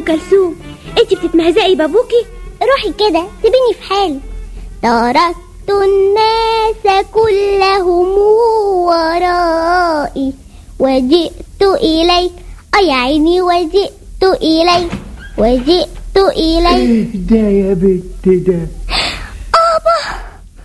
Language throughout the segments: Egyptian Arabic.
كلثوم انت بتتمهزقي بابوكي روحي كده سيبيني في حالي تركت الناس كلهم ورائي وجئت إليك أي عيني وجئت إليك وجئت إليك ده يا بنت ده أبا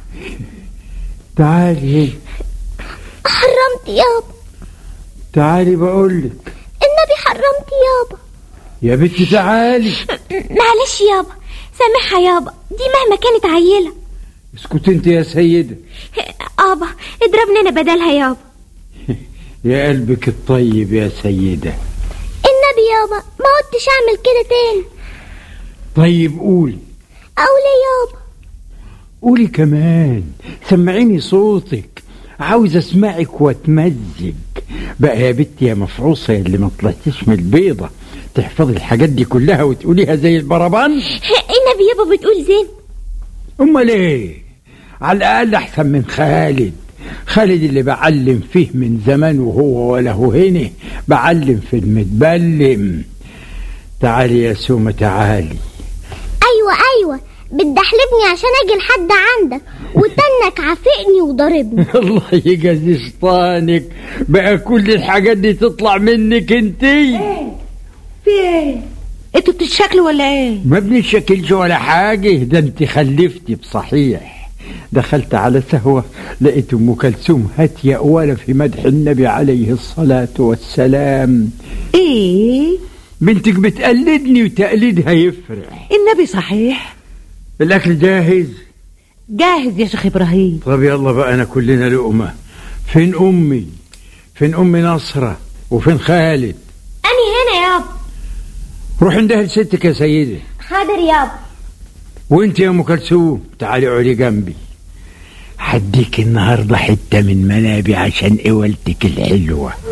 تعالي هنا حرمت يابا تعالي بقولك النبي حرمت يابا يا بنت تعالي معلش يابا سامحها يابا دي مهما كانت عيلة اسكت انت يا سيدة ابا اضربني انا بدلها يابا يا قلبك الطيب يا سيدة النبي يابا ما عدتش أعمل كده تاني طيب قولي أولي يابا قولي كمان سمعيني صوتك عاوز اسمعك واتمزج بقى يا بنتي يا مفعوصة اللي ما طلعتيش من البيضة تحفظي الحاجات دي كلها وتقوليها زي البربان النبي يابا بتقول زين امال ايه على الاقل احسن من خالد خالد اللي بعلم فيه من زمان وهو وله هنا بعلم في المتبلم تعالي يا سومة تعالي أيوة أيوة بتدحلبني عشان أجي لحد عندك وتنك عافقني وضربني الله يجازي شيطانك بقى كل الحاجات دي تطلع منك انتي في ايه انتوا بتتشكلوا ولا ايه ما بنشكلش ولا حاجة ده انت خلفتي بصحيح دخلت على سهوة لقيت ام كلثوم هاتية ولا في مدح النبي عليه الصلاة والسلام ايه بنتك بتقلدني وتقليدها يفرح النبي صحيح الاكل جاهز جاهز يا شيخ ابراهيم طب يلا بقى انا كلنا لقمة فين امي فين امي نصرة وفين خالد اني هنا يابا روح عندها لستك يا سيدي حاضر يابا وانت يا ام كلثوم تعالي اقعدي جنبي هديك النهارده حته من منابي عشان قولتك الحلوه